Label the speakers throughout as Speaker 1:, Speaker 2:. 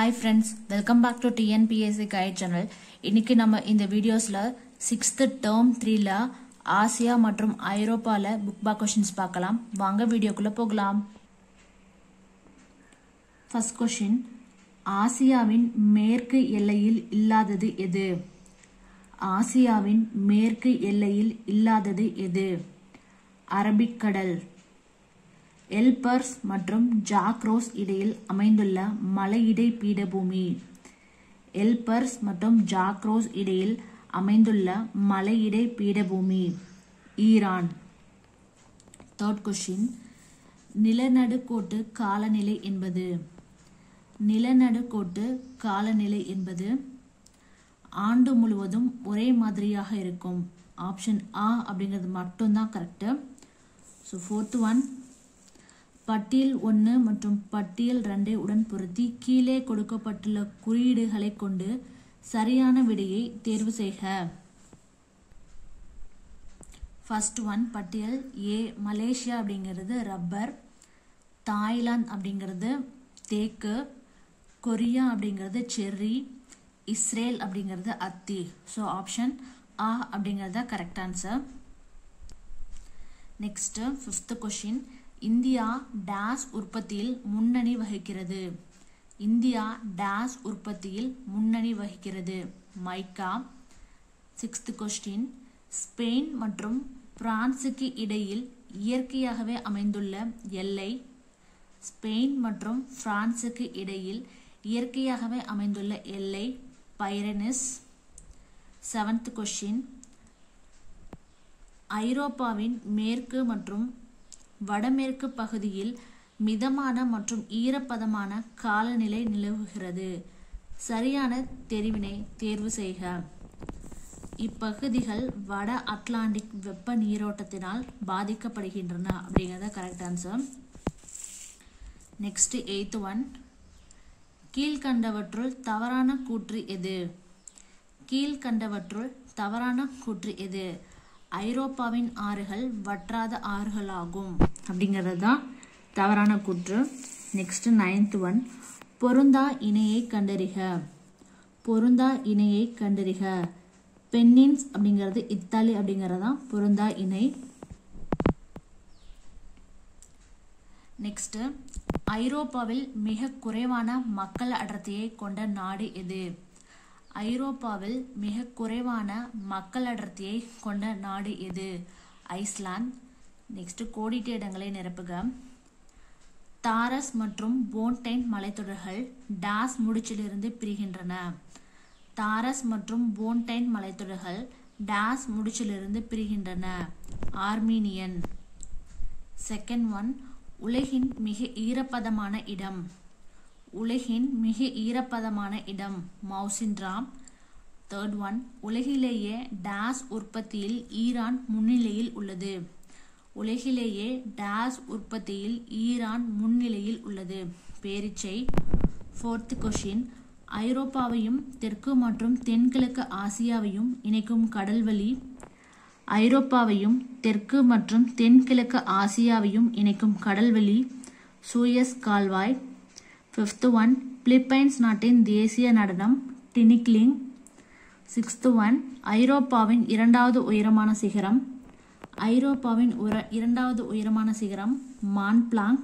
Speaker 1: hi friends welcome back to TNPSC guide channel இன்னைக்கு நம்ம இந்த வீடியோஸில் சிக்ஸ்த்து டேர்ம் த்ரீல ஆசியா மற்றும் ஐரோப்பாவில் புக் பேக் கொஷின்ஸ் பார்க்கலாம் வாங்க வீடியோக்குள்ளே போகலாம் ஃபர்ஸ்ட் கொஷின் ஆசியாவின் மேற்கு எல்லையில் இல்லாதது எது ஆசியாவின் மேற்கு எல்லையில் இல்லாதது எது அரபிக்கடல் எல்பர்ஸ் மற்றும் ஜாக்ரோஸ் இடையில் அமைந்துள்ள மலையிடை பீடபூமி எல்பர்ஸ் மற்றும் ஜாக்ரோஸ் இடையில் அமைந்துள்ள மலையிடை பீடபூமி ஈரான் தேர்ட் கொஷின் நிலநடுக்கோட்டு காலநிலை என்பது நிலநடுக்கோட்டு காலநிலை என்பது ஆண்டு முழுவதும் ஒரே மாதிரியாக இருக்கும் ஆப்ஷன் ஆ அப்படிங்கிறது மட்டும்தான் கரெக்டு ஸோ ஃபோர்த் ஒன் பட்டியல் ஒன்று மற்றும் பட்டியல் ரெண்டை உடன் பொருத்தி கீழே கொடுக்கப்பட்டுள்ள குறியீடுகளை கொண்டு சரியான விடையை தேர்வு செய்க ஃபர்ஸ்ட் ஒன் பட்டியல் ஏ மலேசியா அப்படிங்கிறது ரப்பர் தாய்லாந்து அப்படிங்கிறது தேக்கு கொரியா அப்படிங்கிறது செர்ரி இஸ்ரேல் அப்படிங்கிறது அத்தி ஸோ ஆப்ஷன் ஆ அப்படிங்கிறது correct answer next fifth question India டேஸ் உற்பத்தியில் முன்னணி வகிக்கிறது இந்தியா டேஸ் உற்பத்தியில் முன்னணி வகிக்கிறது மைக்கா சிக்ஸ்த் கொஸ்டின் ஸ்பெயின் மற்றும் பிரான்சுக்கு இடையில் இயற்கையாகவே அமைந்துள்ள எல்லை ஸ்பெயின் மற்றும் பிரான்சுக்கு இடையில் இயற்கையாகவே அமைந்துள்ள எல்லை பைரனிஸ் செவன்த் கொஸ்டின் ஐரோப்பாவின் மேற்கு மற்றும் வடமேற்கு பகுதியில் மிதமான மற்றும் ஈரப்பதமான காலநிலை நிலவுகிறது சரியான தெரிவினை தேர்வு செய்க இப்பகுதிகள் வட அட்லாண்டிக் வெப்ப நீரோட்டத்தினால் பாதிக்கப்படுகின்றன அப்படிங்கிறத correct answer next eighth one கீழ்கண்டவற்றுள் தவறான கூற்று எது கீழ்கண்டவற்றுள் தவறான கூற்று எது ஐரோப்பாவின் ஆறுகள் வற்றாத ஆறுகளாகும் அப்படிங்கிறது தான் தவறான கூற்று நெக்ஸ்ட் நைன்த் ஒன் பொருந்தா இணையை கண்டறிக பொருந்தா இணையை கண்டறிக பென்னின்ஸ் அப்படிங்கிறது இத்தாலி அப்படிங்கிறது தான் பொருந்தா இணை நெக்ஸ்ட் ஐரோப்பாவில் மிக குறைவான மக்கள் அடர்த்தியை கொண்ட நாடு எது ஐரோப்பாவில் மிக குறைவான மக்கள் அடர்த்தியை கொண்ட நாடு எது ஐஸ்லாந்து நெக்ஸ்ட் கோடிட்ட இடங்களை நிரப்புக தாரஸ் மற்றும் போன்டைன் மலைத்தொடர்கள் டாஸ் முடிச்சிலிருந்து பிரிகின்றன தாரஸ் மற்றும் போன்டைன் மலைத்தொடர்கள் டாஸ் முடிச்சிலிருந்து பிரிகின்றன ஆர்மீனியன் செகண்ட் ஒன் உலகின் மிக ஈரப்பதமான இடம் உலகின் மிக ஈரப்பதமான இடம் மவுசின்ட்ராம் தேர்ட் ஒன் உலகிலேயே டாஸ் உற்பத்தியில் ஈரான் முன்னிலையில் உள்ளது உலகிலேயே டாஸ் உற்பத்தியில் ஈரான் முன்னிலையில் உள்ளது பேரிச்சை ஃபோர்த் கொஷின் ஐரோப்பாவையும் தெற்கு மற்றும் தென்கிழக்கு ஆசியாவையும் இணைக்கும் கடல்வழி ஐரோப்பாவையும் தெற்கு மற்றும் தென்கிழக்கு ஆசியாவையும் இணைக்கும் கடல்வழி சூயஸ் கால்வாய் ஃபிஃப்த்து ஒன் பிலிப்பைன்ஸ் நாட்டின் தேசிய நடனம் டினிக்லிங் சிக்ஸ்த்து ஒன் ஐரோப்பாவின் இரண்டாவது உயரமான சிகரம் ஐரோப்பாவின் உர இரண்டாவது உயரமான சிகரம் மான்பிளாங்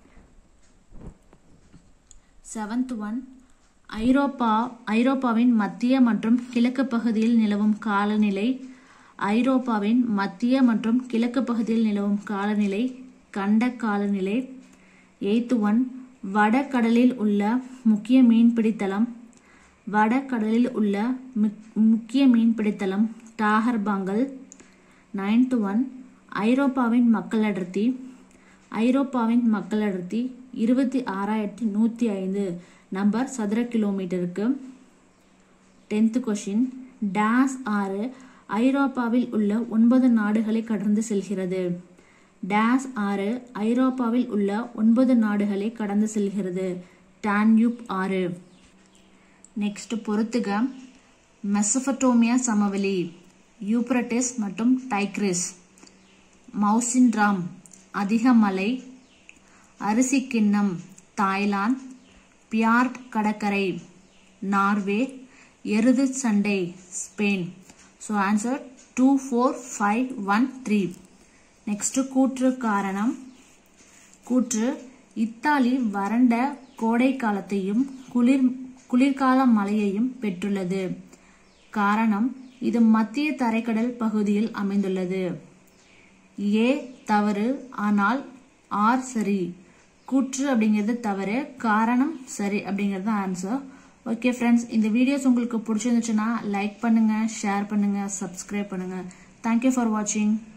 Speaker 1: செவன்த் ஒன் ஐரோப்பா ஐரோப்பாவின் மத்திய மற்றும் கிழக்கு பகுதியில் நிலவும் காலநிலை ஐரோப்பாவின் மத்திய மற்றும் கிழக்கு பகுதியில் நிலவும் காலநிலை கண்ட காலநிலை எய்த் ஒன் வடகடலில் உள்ள முக்கிய மீன்பிடித்தளம் வடகடலில் உள்ள முக்கிய மீன்பிடித்தளம் டாகர்பாங்கல் நைன்த் ஒன் ஐரோப்பாவின் மக்கள் அடர்த்தி ஐரோப்பாவின் மக்கள் அடர்த்தி இருபத்தி ஆறாயிரத்தி நூற்றி ஐந்து நம்பர் சதுர கிலோமீட்டருக்கு டென்த் கொஷின் டாஸ் ஆறு ஐரோப்பாவில் உள்ள ஒன்பது நாடுகளை கடந்து செல்கிறது டேஸ் ஆறு ஐரோப்பாவில் உள்ள ஒன்பது நாடுகளை கடந்து செல்கிறது டான்யூப் ஆறு நெக்ஸ்ட் பொறுத்துக மெசபட்டோமியா சமவெளி யூப்ரட்டிஸ் மற்றும் டைக்ரிஸ் மவுசின்ராம் அதிக மலை அரிசி கிண்ணம் தாய்லாந்து பியார்ட் கடற்கரை நார்வே எருது சண்டை Spain so answer two four five one three next கூற்று காரணம் கூற்று இத்தாலி வறண்ட கோடை காலத்தையும் குளிர் குளிர்கால மழையையும் பெற்றுள்ளது காரணம் இது மத்திய தரைக்கடல் பகுதியில் அமைந்துள்ளது ஏ தவறு ஆனால் ஆர் சரி கூற்று அப்படிங்கிறது தவறு காரணம் சரி அப்படிங்கிறது ஆன்சர் ஓகே ஃப்ரெண்ட்ஸ் இந்த வீடியோஸ் உங்களுக்கு பிடிச்சிருந்துச்சுன்னா லைக் பண்ணுங்க ஷேர் பண்ணுங்க சப்ஸ்கிரைப் பண்ணுங்க தேங்க்யூ ஃபார் வாட்சிங்